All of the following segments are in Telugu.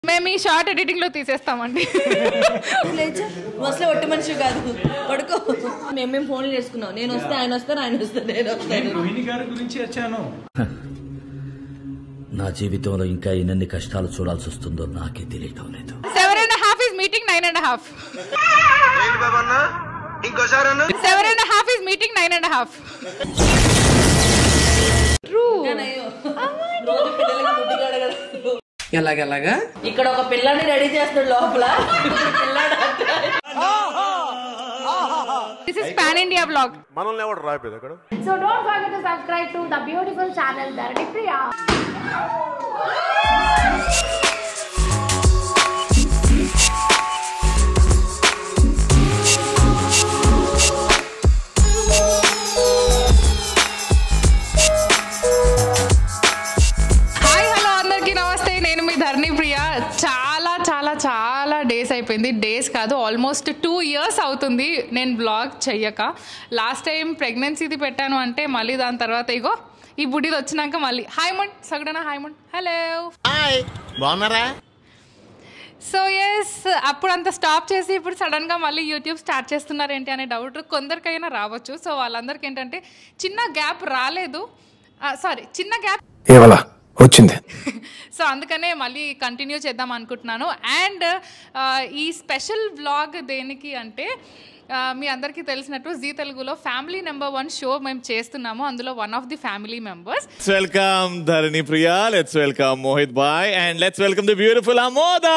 మేము ఈ షార్ట్ ఎడిటింగ్ లో తీసేస్తామండి లేచా నువ్వు అసలే ఒట్టి మనిషి కాదు పడుకో మేము మేము ఫోన్లు చేసుకున్నాం నేను వస్తే ఆయన వస్తారు ఆయన వస్తే నేను వస్తాను రోహిణి గారి గురించి వచ్చాను నా జీవితంలో ఇంకా ఎన్నెన్ని కష్టాలు చూడాల్సి వస్తుందో నాకే తెలియటం లేదు seven and half is meeting nine and half ఏంటి బాబు అన్న ఇంకోసారి అన్న seven and half is meeting nine and half true రోజు పిల్లలకి ముద్దుగా అడగడం ఎలాగెలాగా ఇక్కడ ఒక పిల్లాన్ని రెడీ చేస్తాడు లోపల పిల్లాడు this is pan India blog మనల్ని ఎవడు రాయిపోయింది అక్కడ So don't forget to subscribe to the beautiful channel Dharani Priya. Hi hello అందరికీ నమస్తే నేను మీ ధర్ని ప్రియ చాలా చాలా చాలా డేస్ అయిపోయింది డేస్ కాదు ఆల్మోస్ట్ టూ ఇయర్స్ అవుతుంది నేను బ్లాగ్ చెయ్యక లాస్ట్ టైం ప్రెగ్నెన్సీది పెట్టాను అంటే మళ్ళీ దాని తర్వాత ఇగో ఈ బుడ్డిది వచ్చినాక మళ్ళీ హాయ్ మండ్ సగడనా హాయ్ మండ్ హలో బాగున్నారా సో ఎస్ అప్పుడు అంత స్టాప్ చేసి ఇప్పుడు సడన్గా మళ్ళీ యూట్యూబ్ స్టార్ట్ చేస్తున్నారు ఏంటి అనే డౌట్ కొందరికైనా రావచ్చు సో వాళ్ళందరికీ ఏంటంటే చిన్న గ్యాప్ రాలేదు సారీ చిన్న గ్యాప్ ఏవలా వచ్చింది సో అందుకనే మళ్ళీ కంటిన్యూ చేద్దాం అనుకుంటున్నాను అండ్ ఈ స్పెషల్ వ్లాగ్ దేనికి అంటే ఆ, మీ అందరికీ తెలిసినట్టు జీ తెలుగులో ఫ్యామిలీ నెంబర్ వన్ షో మేము చేస్తున్నాము అందులో one of the family members Let's welcome Dharani Priya. Let's welcome Mohit Bhai. And let's welcome the beautiful Amoda.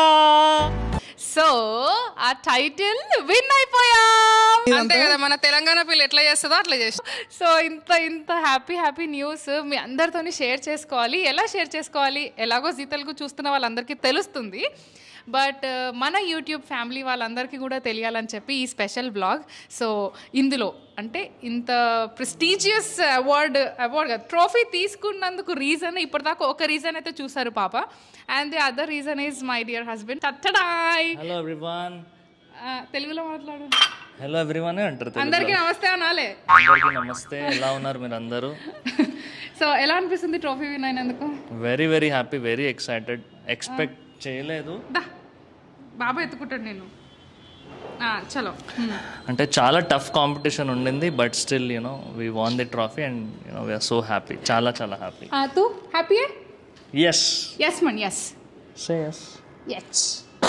So ఆ టైటిల్ విన్ అయిపోయాం అంతే కదా మన తెలంగాణ పిల్ల ఎట్లా చేస్తుందో అట్లా చేసి సో ఇంత ఇంత హ్యాపీ హ్యాపీ న్యూస్ మీ అందరితోని షేర్ చేసుకోవాలి ఎలా షేర్ చేసుకోవాలి ఎలాగో జీ తెలుగు చూస్తున్న వాళ్ళందరికీ తెలుస్తుంది బట్ మన యూట్యూబ్ ఫ్యామిలీ వాళ్ళందరికీ కూడా తెలియాలని చెప్పి ఈ స్పెషల్ బ్లాగ్ సో ఇందులో అంటే ఇంత ప్రెస్టీజియస్ అవార్డ్ అవార్డ్ కాదు ట్రోఫీ తీసుకున్నందుకు రీజన్ ఇప్పటిదాకా ఒక రీజన్ అయితే చూసారు పాప and the other reason is my dear husband తట్టడాయ్ హలో ఎవ్రీవన్ తెలుగులో మాట్లాడు హలో ఎవ్రీవన్ అంటారు తెలుగులో. అందరికీ నమస్తే అనాలే అందరికీ నమస్తే ఎలా ఉన్నారు మీరు అందరూ సో ఎలా అనిపిస్తుంది ట్రోఫీ విన్ అయినందుకు very very happy very excited expect చేయలేదు దా బాబా ఎత్తుకుంటాడు నేను ఆ, చలో హ్మ్. అంటే చాలా టఫ్ కాంపిటీషన్ ఉండింది but still you know we won the trophy and you know we are so happy చాలా చాలా హ్యాపీ ఆ, too happy yes yes man yes say yes yes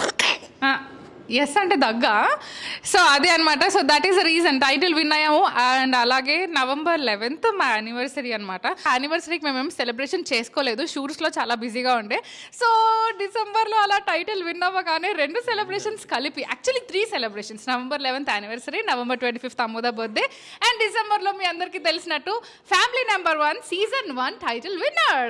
yes అంటే దగ్గ సో అదే అనమాట so that is the reason title win అయ్యాము అండ్ అలాగే నవంబర్ లెవెన్త్ మా యానివర్సరీ అనమాట యానివర్సరీకి మేమేం సెలబ్రేషన్ చేసుకోలేదు షూట్స్లో చాలా బిజీగా ఉండే సో డిసెంబర్లో అలా టైటిల్ విన్ అవ్వగానే రెండు సెలబ్రేషన్స్ కలిపి actually three celebrations November eleventh anniversary November twenty fifth Amoda birthday and డిసెంబర్లో మీ అందరికీ తెలిసినట్టు family number one season one title winner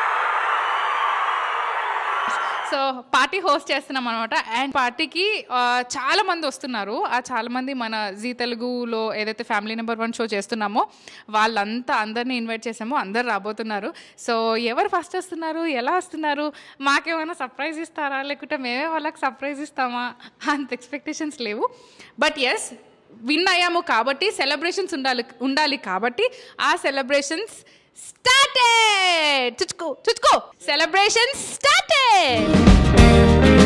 so party host చేస్తున్నాం అనమాట అండ్ పార్టీకి ఆ, చాలా మంది వస్తున్నారు ఆ చాలా మంది మన జీ తెలుగులో ఏదైతే ఫ్యామిలీ నెంబర్ వన్ షో చేస్తున్నామో వాళ్ళంతా అందరినీ ఇన్వైట్ చేసామో అందరు రాబోతున్నారు సో ఎవరు ఫస్ట్ వస్తున్నారు ఎలా వస్తున్నారు మాకేమైనా సర్ప్రైజ్ ఇస్తారా లేకుంటే మేమే వాళ్ళకి సర్ప్రైజ్ ఇస్తామా అంత ఎక్స్పెక్టేషన్స్ లేవు బట్ ఎస్ విన్ అయ్యాము కాబట్టి సెలబ్రేషన్స్ ఉండాలి ఉండాలి కాబట్టి ఆ సెలబ్రేషన్స్ స్టార్టెడ్ చుచ్చుకో చుచ్చుకో celebrations started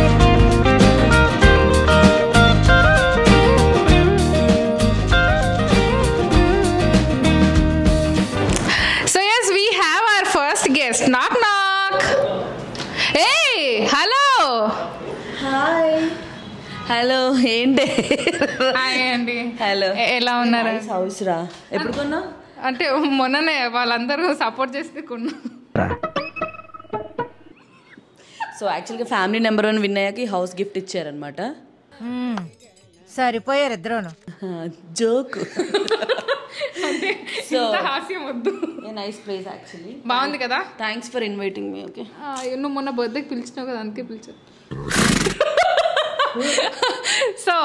so yes we have our first guest knock knock ఏ హలో హాయ్ హలో ఏంటి హాయ్ అండి హలో ఎ- ఎలా ఉన్నారు హౌస్ రా ఎప్పుడు కొన్నా అంటే మొన్ననే వాళ్ళందరూ సపోర్ట్ చేస్తే కొన్నా సో యాక్చువల్గా ఫ్యామిలీ నెంబర్ వన్ విన్ అయ్యాక హౌస్ గిఫ్ట్ ఇచ్చారనమాట సరిపోయారు ఇద్దరును జోక్ సో ఇంత హాస్యం వద్దు నైస్ ప్లేస్ యాక్చువల్లీ బాగుంది కదా thanks for inviting me okay ఆ, నువ్వు మొన్న బర్త్డేకి పిలిచినావు కదా అందుకే పిలిచాను so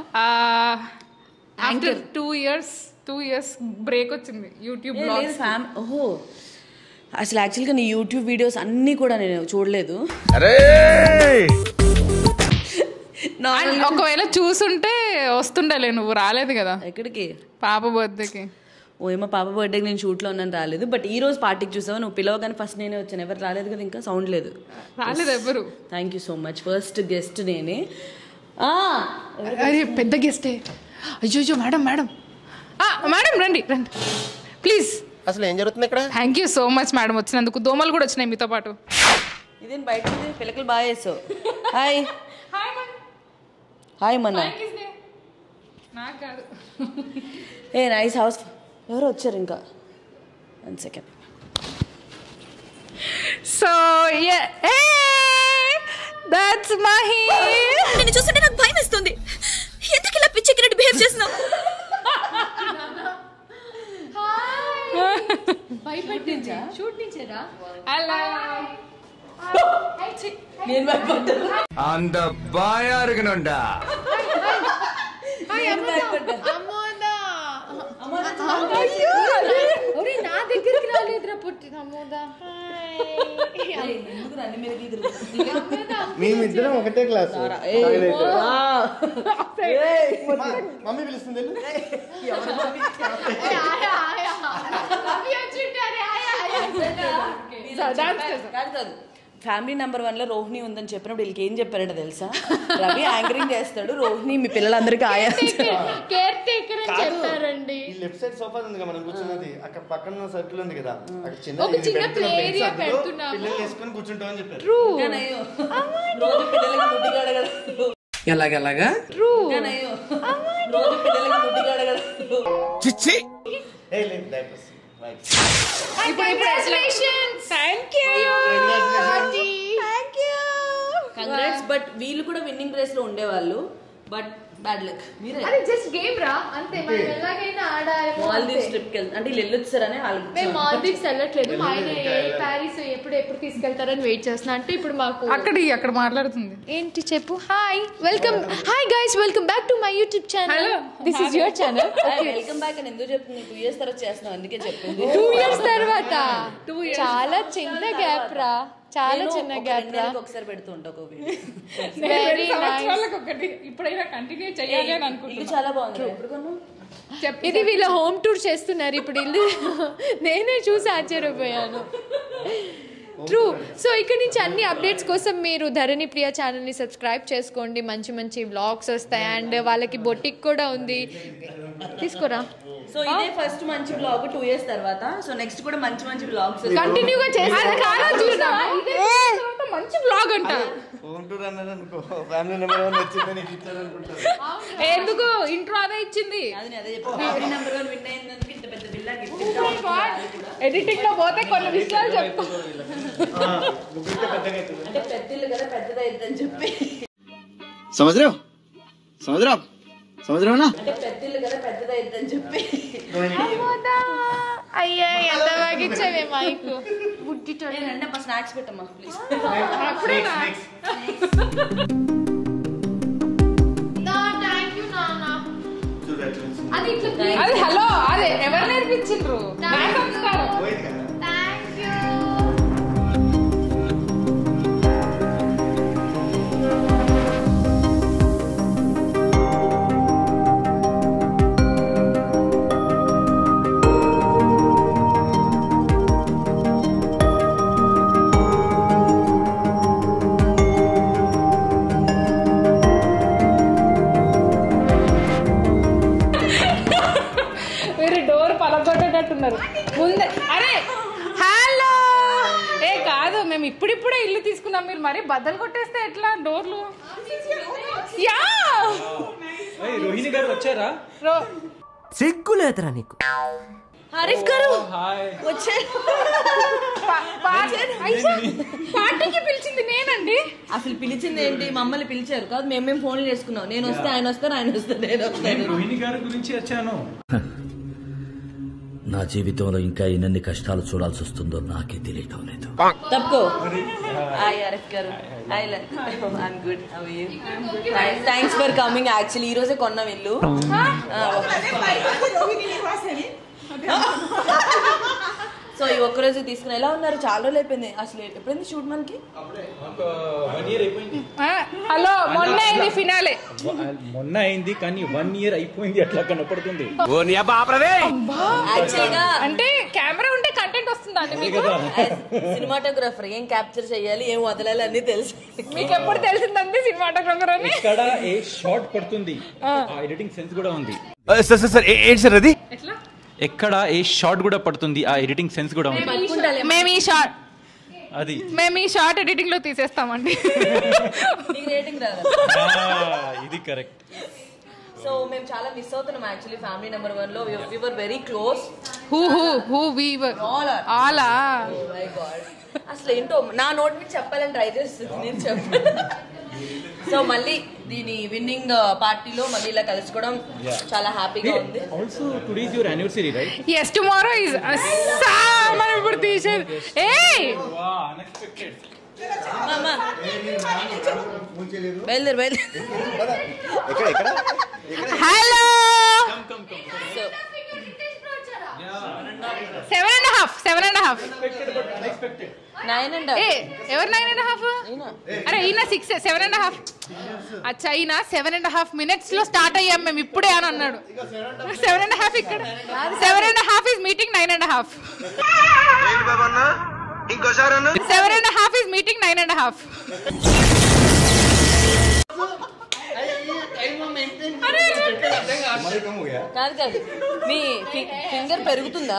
after two years two years break వచ్చింది యూట్యూబ్ బ్లాగ్స్ ఫ్యామ్ ఓహో అసలు యాక్చువల్గా నీ యూట్యూబ్ వీడియోస్ అన్నీ కూడా నేను చూడలేదు అరే అండ్ ఒకవేళ చూసుంటే వస్తుండలే నువ్వు రాలేదు కదా ఎక్కడికి పాప బర్త్డేకి ఓ ఏమో పాప బర్త్డేకి నేను షూట్లో ఉన్నాను రాలేదు బట్ ఈ రోజు పార్టీకి చూసావు నువ్వు పిలవగానే ఫస్ట్ నేనే వచ్చాను ఎవరు రాలేదు కదా ఇంకా సౌండ్ లేదు రాలేదు ఎవ్వరు thank you so much first guest నేనే ఆ, అరే పెద్ద గెస్టే అయ్యో అయ్యో మేడం మేడం ఆ, మేడం రండి రండి ప్లీజ్ అసలు ఏం జరుగుతుంది ఇక్కడ thank you so much madam వచ్చినందుకు దోమలు కూడా వచ్చినాయి మీతో పాటు ఇదేం బయట ఉంది? పిల్లకలు బాగా చేసావు హాయ్ హాయ్ మన్న నాకు కాదు ఏ నైస్ హౌస్ ఎవరు వచ్చారు ఇంకా one second so that's Mahi నిన్ను చూస్తుంటే నాకు భయం వేస్తుంది ఎందుకు ఇలా పిచ్చెక్కినట్టు బిహేవ్ చేస్తున్నావు భయపెట్టించా షూట్ నుంచేరా అలా నేను భయపడ్డాను అంత బాగా అరగనుండా నేను భయపడ్డా ఒరే నా దగ్గరికి రాలేదురా పుట్టి నమ్మోదా ఎందుకు అన్ని మీదకి తిరుగుతుంది మేమిద్దరం ఒకటే క్లాస్ మమ్మీ పిలుస్తుంది వెళ్ళు. కాదు కాదు ఫ్యామిలీ నెంబర్ వన్ లో రోహిణి ఉందని చెప్పినప్పుడు వీళ్ళకి ఏం చెప్పారంటే తెలుసా రవి యాంకరింగ్ చేస్తాడు రోహిణి మీ పిల్లలందరికీ ఆయా కేర్ టేకర్ అని చెప్పారండి ఈ లెఫ్ట్ సైడ్ సోఫా ఉంది కదా మనం కూర్చున్నది అక్కడ పక్కన సర్కిల్ ఉంది కదా అక్కడ చిన్న ఒక ఇది చిన్న పెడుతున్నాం play friends area అందులో పెడుతున్నాము. పిల్లల్ని వేసుకొని కూర్చుంటామని చెప్పారు అయ్యో రోజు పిల్లలకి ముడ్డి గడగడ ఎలాగెలాగా అయ్యో రోజు పిల్లలకి ముడ్డి గడగడ చిచ్చి ఏ లేదు diapers. Right. ఇప్పుడు థ్యాంక్ యూ కంగ్రాట్స్ బట్ వీళ్ళు కూడా విన్నింగ్ రేస్ లో ఉండేవాళ్ళు బట్ బ్యాడ్ లక్ మీరే అది జస్ట్ గేమ్ రా అంతే మనం ఎలాగైనా ఆడాలి మాల్దీవ్స్ ట్రిప్ కి వెళ్తాం అంటే వీళ్ళు వెళ్ళొచ్చారని మేము వాళ్ళకి మాల్దీవ్స్ వెళ్ళట్లేదు మా ఆయన ఏ ప్యారిస్ ఎప్పుడు ఎప్పుడు తీసుకెళ్తారని వెయిట్ చేస్తున్నా అంటే ఇప్పుడు మాకు అక్కడ అక్కడ మాట్లాడుతుంది ఏంటి చెప్పు hi welcome hi guys welcome back to my YouTube channel Hello. This is your channel welcome back అని ఎందుకు చెప్తుంది టూ ఇయర్స్ తర్వాత చేస్తున్నాం అందుకే చెప్పింది టూ ఇయర్స్ తర్వాత చాలా చిన్న గ్యాప్ రా చాలా నేను చిన్న ఒక గ్యాప్ రెండు రా నెలలకు ఒకసారి పెడుతూ ఉంటా ఒక వీడియో వెరీ నైస్ సంవత్సరాలకు ఒకటి ఇప్పుడైనా కంటిన్యూ చేయాలి అని ఇల్లు అనుకుంటున్నా చాలా బాగుంది ఎప్పుడు కొన్నావు చెప్పు ఇది వీళ్ళ హోమ్ టూర్ చేస్తున్నారు ఇప్పుడు ఇల్లు నేనే చూసి ఆశ్చర్యపోయాను ట్రూ సో ఇక్కడ నుంచి అన్ని అప్డేట్స్ కోసం మీరు ధరణి ప్రియ ఛానల్ని సబ్స్క్రైబ్ చేసుకోండి మంచి మంచి వ్లాగ్స్ వస్తాయి అండ్ వాళ్ళకి బొటిక్ కూడా ఉంది తీసుకోరా సో ఇదే ఫస్ట్ మంచి బ్లాగ్ టూ ఇయర్స్ తర్వాత సో నెక్స్ట్ కూడా మంచి మంచి బ్లాగ్స్ కంటిన్యూగా చేస్తాను కాదా చూసా ఇదే తర్వాత మంచి బ్లాగ్ అంట హోమ్ టూర్ అన్నారు అనుకో ఫ్యామిలీ నెంబర్ వన్ వచ్చిందని ఇది ఇచ్చారు అనుకుంటారు ఎందుకు ఇంట్రో అదే ఇచ్చింది అది నేను అదే చెప్పాను ఫ్యామిలీ నెంబర్ వన్ విన్ అయినందుకు ఇంత పెద్ద బిల్లా గిఫ్ట్ ఎడిటింగ్ లో పోతే కొన్ని విషయాలు చెప్తా ముగ్గురితో పెద్దగా అవుతుంది అంటే పెద్ద ఇల్లు కదా పెద్దదైద్దని చెప్పి సముద్రం సముద్రం సముద్రమేనా అంటే పెద్ద ఇల్లు కదా పెద్దదైద్దని చెప్పి అయ్యా ఎంత బాగా ఇచ్చావే మైక్ బుడ్డితో అంటే అమ్మ స్నాక్స్ పెట్టమ్మా ప్లీజ్ అప్పుడేనా థ్యాంక్ యూ నాన్న అది ఇట్లా అది హలో అదే ఎవరు నేర్పించిండ్రు నా సంస్కారం థ్యాంక్ యూ మీరు డోర్ పలగొట్టేటట్టున్నారు ముందే అరే హలో ఏ కాదు మేము ఇప్పుడిప్పుడే ఇల్లు తీసుకున్నాం మీరు మరీ బద్దలు కొట్టేస్తే ఎట్లా డోర్లు యా రోహిణి గారు వచ్చారా రో- సిగ్గులేదురా నీకు హరీఫ్ గారు వచ్చారు పా- పా- అయ్యా, పార్టీకి పిలిచింది నేనండి అసలు పిలిచింది ఏంటి మమ్మల్ని పిలిచారు కాదు మేము మేము ఫోన్లు చేసుకున్నాం నేను వస్తే ఆయన వస్తారు ఆయన వస్తే నేను వస్తాను రోహిణి గారి గురించి వచ్చాను నా జీవితంలో ఇంకా ఎన్నెన్ని కష్టాలు చూడాల్సి వస్తుందో నాకే తెలియటం లేదు తప్పుకో హాయ్ హరీఫ్ గారు hi I'm good how you thanks for coming actually ఈ రోజే కొన్నాం ఇల్లు సో ఈ ఒక్కరోజు తీసుకుని ఎలా ఉన్నారు చాలా రోజులు అయిపోయింది అసలు ఎప్పుడైంది షూట్ మనకి వన్ ఇయర్ అయిపోయింది ఆ, హలో మొన్న అయింది ఫినాలే మొన్న అయింది కానీ వన్ ఇయర్ అయిపోయింది అట్లా కనపడుతుంది యాక్చువల్గా అంటే కెమెరా ఉంటే కంటెంట్ వస్తుందండి మీకు సినిమాటోగ్రఫర్ ఏం క్యాప్చర్ చేయాలి ఏం వదలాలి అన్ని తెలుసు మీకు ఎప్పుడు తెలిసిందండి సినిమాటోగ్రఫర్ అని ఇక్కడ ఏ షార్ట్ పడుతుంది ఆ ఎడిటింగ్ సెన్స్ కూడా ఉంది సార్ సార్ సార్ ఏంటి సార్ అది ఎట్లా ఎక్కడ ఏ షార్ట్ కూడా పడుతుంది ఆ ఎడిటింగ్ సెన్స్ కూడా ఉంది మేము ఈ షార్ట్ అది మేము ఈ షార్ట్ ఎడిటింగ్ లో తీసేస్తామండి నీకు రేటింగ్ రాదు ఇది కరెక్ట్ సో మేము చాలా మిస్ అవుతున్నాం యాక్చువల్లీ ఫ్యామిలీ నెంబర్ వన్ లో were very close who who who we All are. ఆలా మై గాడ్ అసలు ఏంటో నా నోట్ నుంచి చెప్పాలని ట్రై చేస్తుంది నేను చెప్పాను సో మళ్ళీ దీని విన్నింగ్ పార్టీలో మళ్ళీ ఇలా కలుసుకోవడం చాలా హ్యాపీగా ఉంది also today is your anniversary right yes tomorrow is మనం ఇప్పుడు తీసేది ఏ అమ్మా, అమ్మా. బయలుదేరు బయలుదేరు ఎక్కడ ఎక్కడ hello so seven and half seven and half nine and ఏ ఎవరు నైన్ అండ్ హాఫ్ అరే ఈయన సిక్స్ సెవెన్ అండ్ హాఫ్ అచ్చా ఈయన సెవెన్ అండ్ హాఫ్ మినిట్స్ లో స్టార్ట్ అయ్యాం మేము ఇప్పుడే అని అన్నాడు సెవెన్ అండ్ హాఫ్ ఇక్కడ seven and half is meeting nine and half ఏంటి బాబు అన్న ఇంకోసారి అన్న seven and half is meeting nine and half కాదు కాదు మీ ఫింగర్ పెరుగుతుందా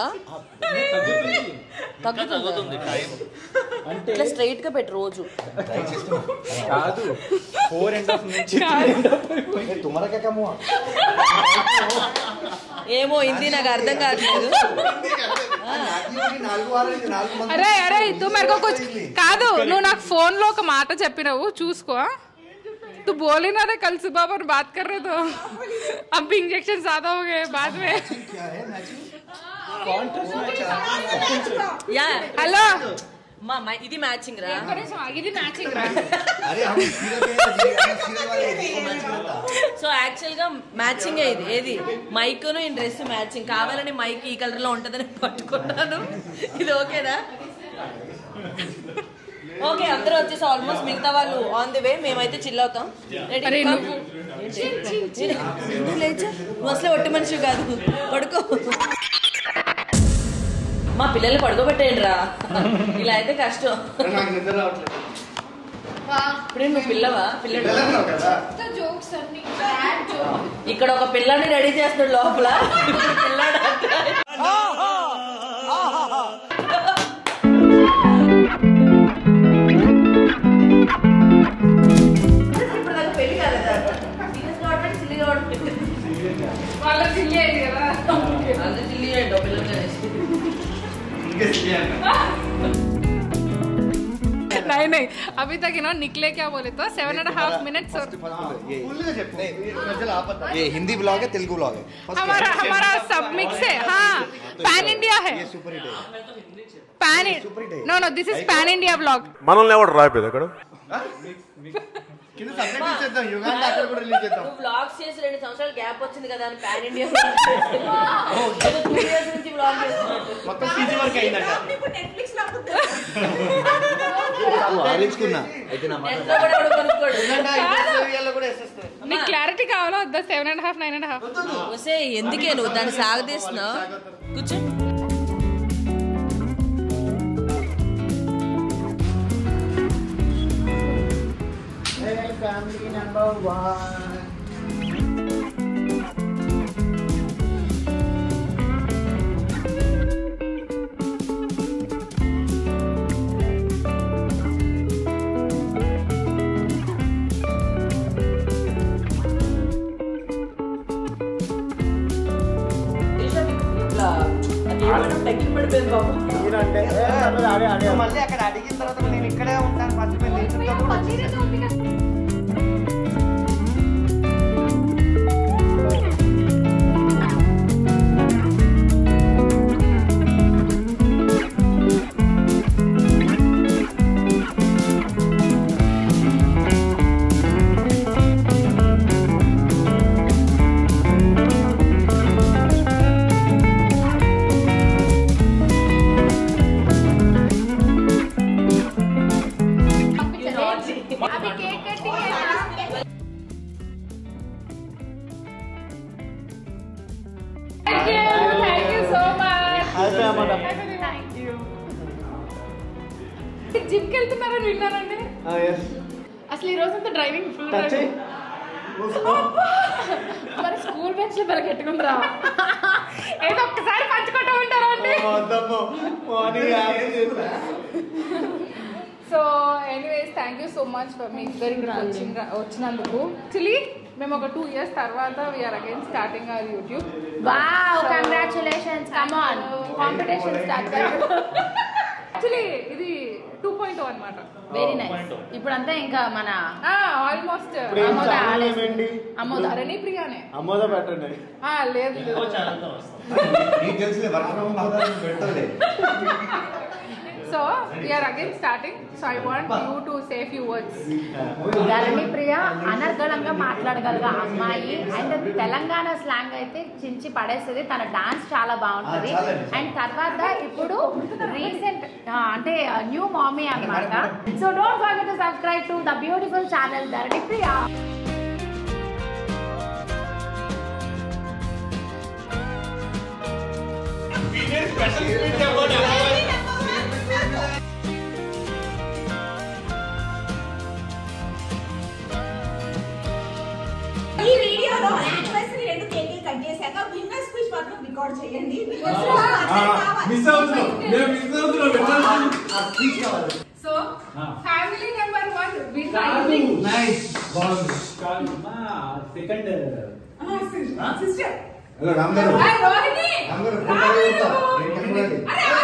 తగ్గుతుంది ఇట్లా స్ట్రైట్ గా పెట్టు రోజు కాదు ఫోర్ అండ్ హాఫ్ నుంచి తుమ్మరా క్యా కమ్ హువా ఏమో హిందీ నాకు అర్థం కావట్లేదు నాలుగు వారాలు నాలుగు మంది అరే అరే తు మెరకో కుచ్ కాదు నువ్వు నాకు ఫోన్ లో ఒక మాట చెప్పినావు చూసుకో तू बोली ना रे कल सुबह पर बात कर रहे तो अब भी इंजेक्शन ज्यादा हो गए बाद में యా हेलो మా మా- ఇది మ్యాచింగ్ రా ఇది మ్యాచింగ్ రా अरे हम सीरियल के सीरियल वाले देखो मैच करता సో యాక్చువల్ గా మ్యాచింగ్ ఇది ఏది మైక్ ను ఈ డ్రెస్ మ్యాచింగ్ కావాలని మైక్ ఈ కలర్ లో ఉంటదని పట్టుకున్నాను ఇది ఓకేనా ఓకే అందరూ వచ్చేసి ఆల్మోస్ట్ మిగతా వాళ్ళు ఆన్ ది వే మేమైతే చిల్ అవుతాం Ready? అరే, Come. నువ్వు- నువ్వు లేచా నువ్వు అసలే ఒట్టి మనిషి కాదు పడుకో మా పిల్లల్ని పడుకోబెట్టేయండి రా ఇలా అయితే కష్టం నాకు నిద్ర రావట్లేదు ఇప్పుడే నువ్వు పిల్లవా పిల్లడు తెలంగాణ కదా జోక్స్ అన్ని ఇక్కడ ఒక పిల్లని రెడీ చేస్తాడు లోపల పిల్లాడు అక్కడ. ఇప్పుడు నాకు పెళ్లి కాలేదా? Serious గా ఆడమంటే silly గా ఆడమంటే. వాళ్ళ తెలియదు కదా అంత silly ఏంటో పిల్లలు అనేసి. नहीं नहीं अभी तक इन्होंने निकले क्या बोले तो सेवन एंड हाफ मिनट्स और फुल्గా చెప్పు మధ్యలో ఆపద్దా ये हिंदी ब्लॉग है तेलुगु ब्लॉग है फर्स्ट हमारा हमारा सब मिक्स है हाँ पैन इंडिया है ये सुपर हिट है pan no no this is pan India blog మనల్ని ఎవడు రాయిపోయింది అక్కడ కింద సబ్జెక్ట్ ఇచ్చేద్దాం యుగాండా అక్కడ కూడా రిలీజ్ చేద్దాం నువ్వు vlogs చేసి రెండు సంవత్సరాలు గ్యాప్ వచ్చింది కదా అని పాన్ ఇండియా టూ ఇయర్స్ నుంచి బ్లాగ్ చేస్తున్నట్టు మొత్తం పీజీ వరకు అయిందంట ఆరించుకున్నా అయితే నా నెట్ లో కూడా ఎవడు కొనుక్కోడు యుగాండా కూడా వేసేస్తాయి నీకు క్లారిటీ కావాలా వద్దా seven and half nine and half వస్తే ఎందుకే నువ్వు దాన్ని సాగదీస్తున్నావు కూర్చో ఫ్యామిలీ నెంబర్ వన్ ఇట్లా నాకేమన్నా తగ్గి పడిపోయింది బాబు మళ్ళీ అక్కడ అడిగిన తర్వాత నేను ఇక్కడే ఉంటాను మర్చిపోయింది అవి కేక్ జిమ్కి వెళ్తున్నారని విన్నానండి అసలు ఈ రోజంతా డ్రైవింగ్ ఫుల్ మరి స్కూల్ బెంచ్ లో పెరగెట్టుకుంటారా ఏదో ఒక్కసారి పంచుకుంటూ ఉంటారా అండి so anyways thank you so much for మీ ఇద్దరికి వచ్చిన వచ్చినందుకు యాక్చువల్లీ మేము ఒక టూ ఇయర్స్ తర్వాత we are again starting our YouTube wow congratulations come on competition start actually ఇది టూ పాయింట్ అనమాట వెరీ నైస్ ఇప్పుడు అంతా ఇంకా మన ఆల్మోస్ట్ అమోద ఆడేస్తుంది. అమోద ధరణి ప్రియానే అమ్మోద పెట్టండి ఆ, లేదు లేదు. నీకు తెలిసి వర్క్ ఫ్రమ్ హోమ్ పెట్టలే so we are again starting so I want you to safe you words Dharani Priya అనర్గళంగా మాట్లాడగలగా అమ్మాయి అండ్ తెలంగాణ స్లాంగ్ అయితే చించి పడేస్తుంది తన డాన్స్ చాలా బాగుంటది ఆ, చాలా నిజం. అండ్ తర్వాత ఇప్పుడు రీసెంట్ అంటే న్యూ మామీ అన్నమాట so don't forget to subscribe to the beautiful channel Dharani Priya ఈ వీడియోలో యానివర్సరీ రెండు కేకులు కట్ చేశాక విన్నర్ స్పీచ్ మాత్రం రికార్డ్ చేయండి మిస్ అవుతున్నాం మేము మిస్ అవుతున్నాం so family number one win nice బాగుంది సెకండ్ సిస్టర్ హలో రామ్ గారు రోహిణి రామ్ గారు ఫోటో చూస్తా నేను కనబడాలి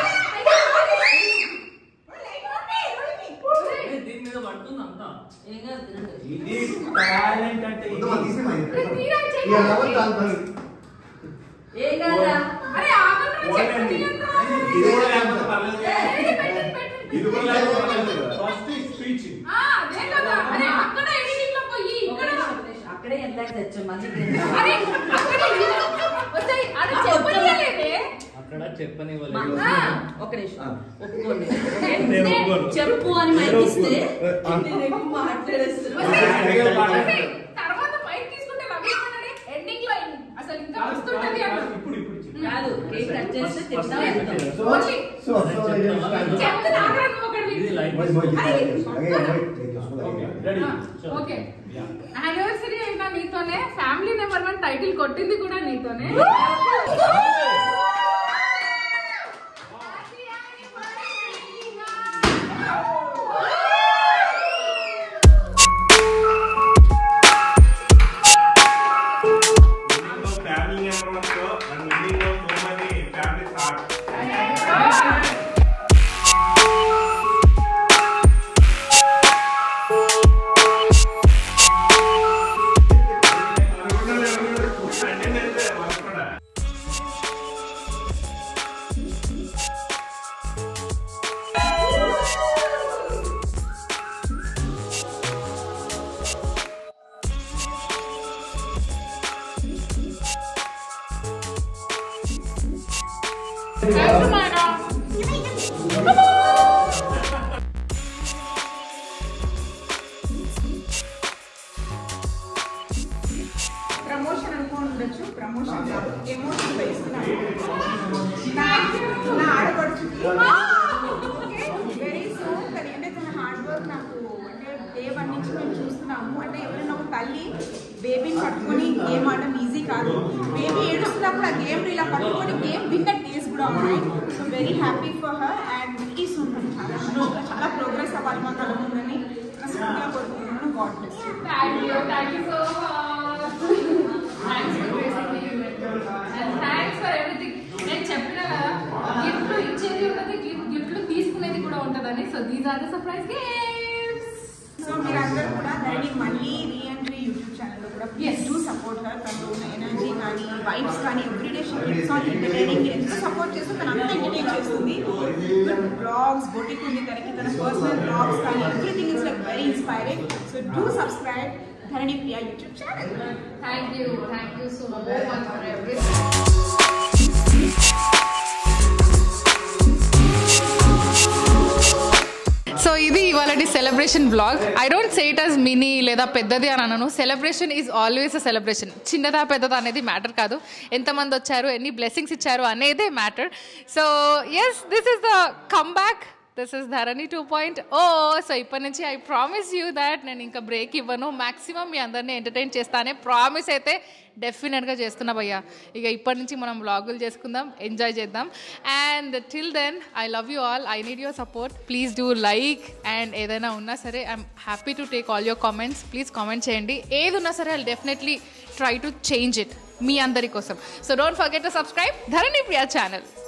దీని మీద పడుతుంది అంతా ఇది టాలెంట్ అంటే వద్దు, మా తీసి మా ఇంట్లో. తీరా చెయ్యి. ఇక నవ్వు చాలు పని. ఏం కాదా అరే ఆగండి చెప్పండి ఇది కూడా లేకపోతే పర్లేదు. ఇది కూడా లేకపోతే పర్లేదు. ఫస్ట్ స్పీచ్ అదే కదా అరే అక్కడ ఎడిటింగ్ లో పోయి ఇక్కడ అక్కడే ఎంత తెచ్చాం మంచికి అరే అక్కడ వస్తాయి అది చెప్పలేదే అక్కడ చెప్పనివ్వలేదు మా- ఒక నిమిషం ఒప్పుకోండి నేను ఒప్పుకోను. చెప్పు అని మైక్ ఇస్తే ఆ. నేనేమో మాట్లాడేస్తున్నా వస్తాయి. తర్వాత మైక్ తీసుకుంటే నవ్వేమన్నాడే ఎండింగ్ లో అసలు ఇంకా వస్తుంటది అన్న ఇప్పుడు ఇప్పుడు చెప్పు. కాదు కేక్ కట్ చేస్తే తింటా వెళ్తాం సో వచ్చి. సో సో ఇది స్టార్ట్. చెప్తే నాగరా నువ్వు ఒకటి ఇది లైట్ పోయి, పోయి, అలాగే, అలాగే, పోయి. ఓకే రెడీ ఓకే యానివర్సరీ అయినా నీతోనే ఫ్యామిలీ నెంబర్ వన్ టైటిల్ కొట్టింది కూడా నీతోనే family member also and meeting of so many family start. Attendance work కూడా. ప్రమోషన్ అనుకోని ఉండొచ్చు ప్రమోషన్ ఎమోషన్ వేస్తున్నాను నా ఆడపడుచుకి వెరీ సూన్ కానీ అంటే తన హార్డ్ వర్క్ నాకు అంటే డే వన్ నుంచి మేము చూస్తున్నాము అంటే ఎవరైనా ఒక తల్లి బేబీని పట్టుకొని గేమ్ ఆడడం ఈజీ కాదు బేబీ ఏడుస్తున్నప్పుడు ఆ గేమ్ ఇలా పట్టుకొని గేమ్ విన్న డేస్ కూడా ఉన్నాయి so very happy for her and very soon చాలా మంచిగా చాలా ప్రోగ్రెస్ అవ్వాలి మా కళ ముందని మనస్ఫూర్తిగా కోరుకుంటున్నాను God bless you thank you thank you so much thanks for gracing me and thanks for everything నేను చెప్పిన కదా గిఫ్ట్లు ఇచ్చేది ఉంటుంది గిఫ్ట్లు తీసుకునేది కూడా ఉంటుందని so these are the surprise gifts so మీరందరూ కూడా దాన్ని మళ్ళీ రీఎంట్రీ యూట్యూబ్ ఛానల్లో కూడా ప్లీజ్ డూ సపోర్ట్ హర్ తను ఉన్న ఎనర్జీ కానీ వైబ్స్ కానీ everyday she keeps on entertaining ఎంత సపోర్ట్ చేస్తే తను అంతా ఎంటర్టైన్ చేస్తుంది గుడ్ బ్లాగ్స్ బొటిక్ ఉంది తనకి తన పర్సనల్ బ్లాగ్స్ కానీ everything is like very inspiring so do subscribe Dharani Priya YouTube channel thank you thank you so much for everything so ఇది ఇవాళ celebration blog I don't say it as mini లేదా పెద్దది అని అనను celebration is always a celebration చిన్నదా పెద్దదా అనేది మ్యాటర్ కాదు ఎంతమంది వచ్చారు ఎన్ని బ్లెస్సింగ్స్ ఇచ్చారు అనేదే matter so yes this is the come back this is Dharani two point o so ఇప్పటి నుంచి ఐ ప్రామిస్ యూ దాట్ నేను ఇంకా బ్రేక్ ఇవ్వను మాక్సిమం మీ అందరినీ ఎంటర్టైన్ చేస్తానే ప్రామిస్ అయితే డెఫినెట్గా చేస్తున్నా భయ్యా ఇక ఇప్పటి నుంచి మనం వ్లాగులు చేసుకుందాం ఎంజాయ్ చేద్దాం and till then I love you all I need your support please do like and ఏదైనా ఉన్నా సరే I'm happy to take all your comments please comment చేయండి ఏది ఉన్నా సరే I definitely try to change it మీ అందరి కోసం so don't forget to subscribe Dharani Priya channel